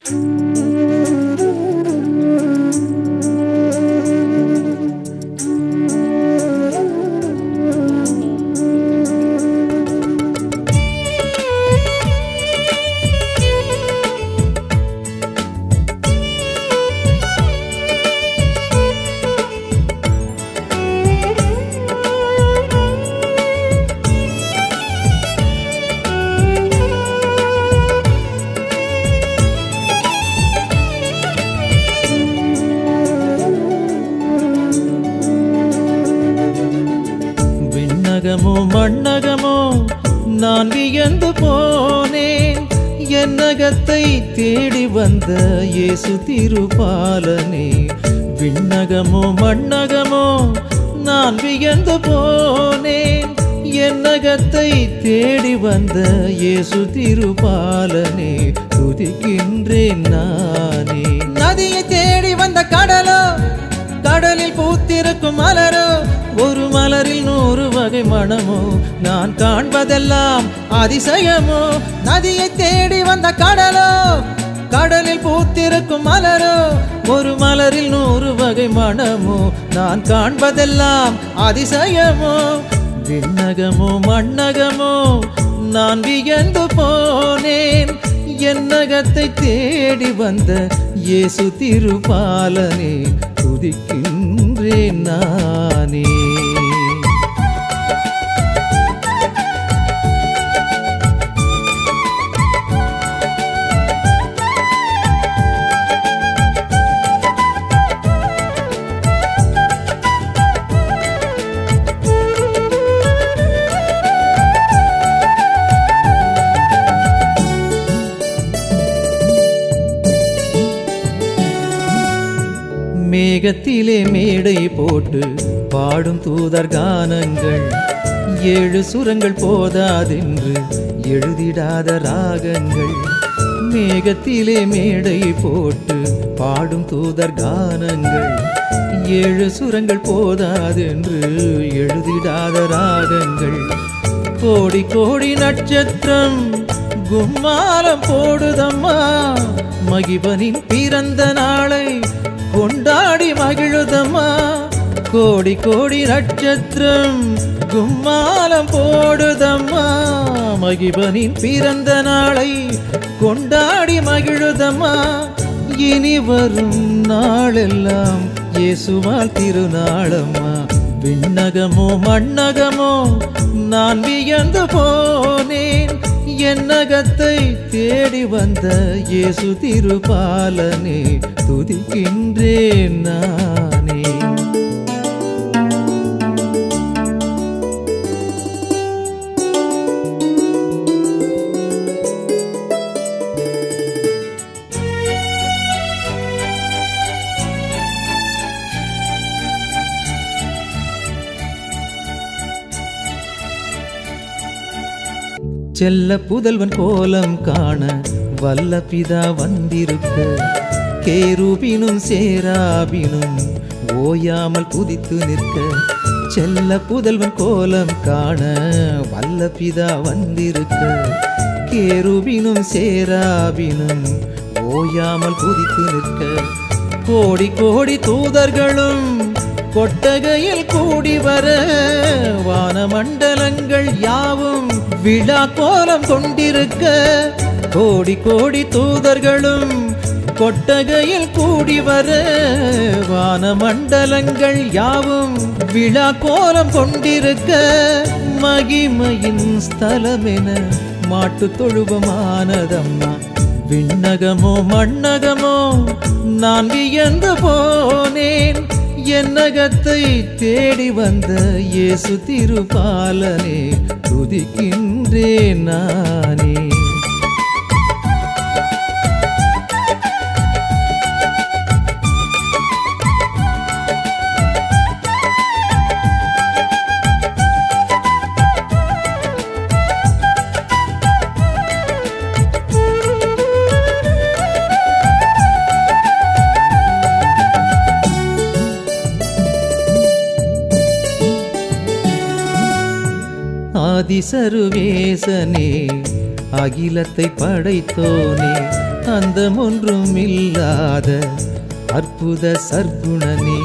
விண்ணகமோ மண்ணகமோ நான் வியந்து போனேன் என்னகத்தை தேடி வந்த இயேசு திருபாலனே விண்ணகமோ மண்ணகமோ நான் வியந்து போனேன் என்னகத்தை தேடி வந்த இயேசு திருபாலனே துதிக்கின்றேன் நானே நதியை தேடி வந்த கடலோ கடலில் பூத்திருக்கும் மலரோ ஒரு மலரில் நூறு வகை மனமோ நான் காண்பதெல்லாம் அதிசயமோ நதியை தேடி வந்த கடலோ கடலில் பூத்திருக்கும் மலரோ ஒரு மலரில் நூறு வகை மனமோ நான் காண்பதெல்லாம் அதிசயமோ விண்ணகமோ மண்ணகமோ நான் வியந்து போனேன் என்னகத்தை தேடி வந்த இயேசு திருபாலனே துதிக்கின்றேன் நானே மேகத்திலே மேடை போட்டு பாடும் தூதர் கானங்கள் ஏழு சுரங்கள் போதாதென்று எழுதிடாத ராகங்கள் மேகத்திலே மேடை போட்டு பாடும் தூதர் கானங்கள் ஏழு சுரங்கள் போதாதென்று எழுதிடாத ராகங்கள் கோடி கோடி நட்சத்திரம் கும்மாலம் போடுதம்மா மகிபனின் பிறந்த நாளை கொண்டாடி மகிழுதம்மா கோடி கோடி நட்சத்திரம் கும்மாலம் போடுதம்மா மகிபனின் பிறந்த நாளை கொண்டாடி மகிழுதம்மா இனி வரும் நாளெல்லாம் இயேசுவால் திருநாளம்மா விண்ணகமோ மண்ணகமோ நான் வியந்து போனேன் என்னகத்தை தேடி வந்த இயேசு திருபாலனே துதிக்கின்றேன் நானே செல்ல புதல்வன் கோலம் காண வல்ல பிதா வந்திருக்க கேருபினும் சேராபினும் ஓயாமல் குதித்து நிற்க செல்ல புதல்வன் கோலம் காண வல்ல பிதா வந்திருக்க கேருபினும் சேராபினும் ஓயாமல் குதித்து நிற்க கோடி கோடி தூதர்களும் கொட்டகையில் கூடி வர வானமண்டலங்கள் யாவும் விழா கோலம் கொண்டிருக்க கோடி கோடி தூதர்களும் கொட்டகையில் கூடி வர வானமண்டலங்கள் யாவும் விழா கோலம் கொண்டிருக்க மகிமையின் ஸ்தலமென மாட்டு தொழுவமானதம்மா விண்ணகமோ மண்ணகமோ நான் வியந்து போனேன் என்னகத்தை தேடி வந்த இயேசு திருபாலனே துதிக்கின்றேன் நானே ஆதிசருவேசனே அகிலத்தை படைத்தோனே அந்தமொன்றும் இல்லாத அற்புத சர்க்குணனே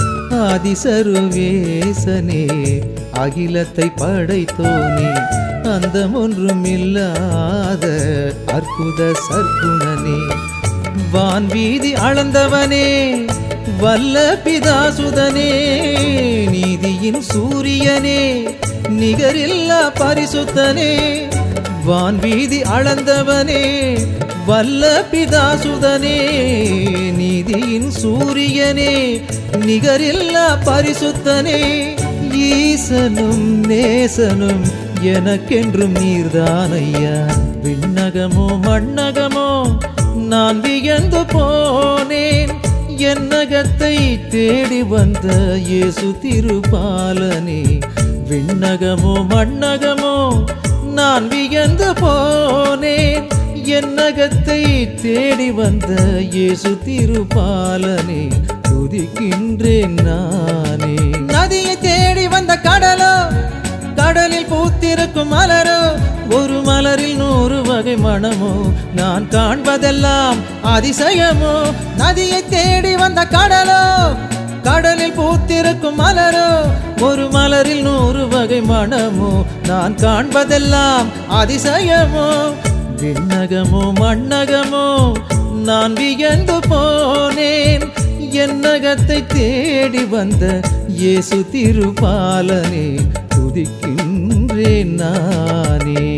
ஆதிசருவேசனே அகிலத்தை படைத்தோனே அந்தமொன்றும் இல்லாத அற்புத சர்க்குணனே வான்வீதி அளந்தவனே வல்ல பிதாசுதனே நீதியின் சூரியனே நிகரில்லா பரிசுத்தனே வான்வீதி அளந்தவனே வல்ல பிதாசுதனே நீதியின் சூரியனே நிகரில்லா பரிசுத்தனே ஈசனும் நேசனும் எனக்கென்றும் நீர்தானையா விண்ணகமோ மண்ணகமோ நான் வியந்து போனேன் என்னகத்தை தேடி வந்த இயேசு திருபாலனே விண்ணகமோ மண்ணகமோ நான் வியந்து போனேன் என்னகத்தை தேடி வந்த இயேசு திருபாலனே துதிக்கின்றேன் நானே நதியை தேடி வந்த கடலோ கடலில் பூத்திருக்கும் மலரோ ஒரு மலரில் நூறு வகை மனமோ நான் காண்பதெல்லாம் அதிசயமோ நதியை தேடி வந்த கடலோ கடலில் பூத்திருக்கும் மலரோ ஒரு மலரில் நூறு வகை மனமோ நான் காண்பதெல்லாம் அதிசயமோ விண்ணகமோ மண்ணகமோ நான் வியந்து போனேன் என்னகத்தை தேடி வந்த இயேசு திருபாலனே துதிக்கின்றேன் நானே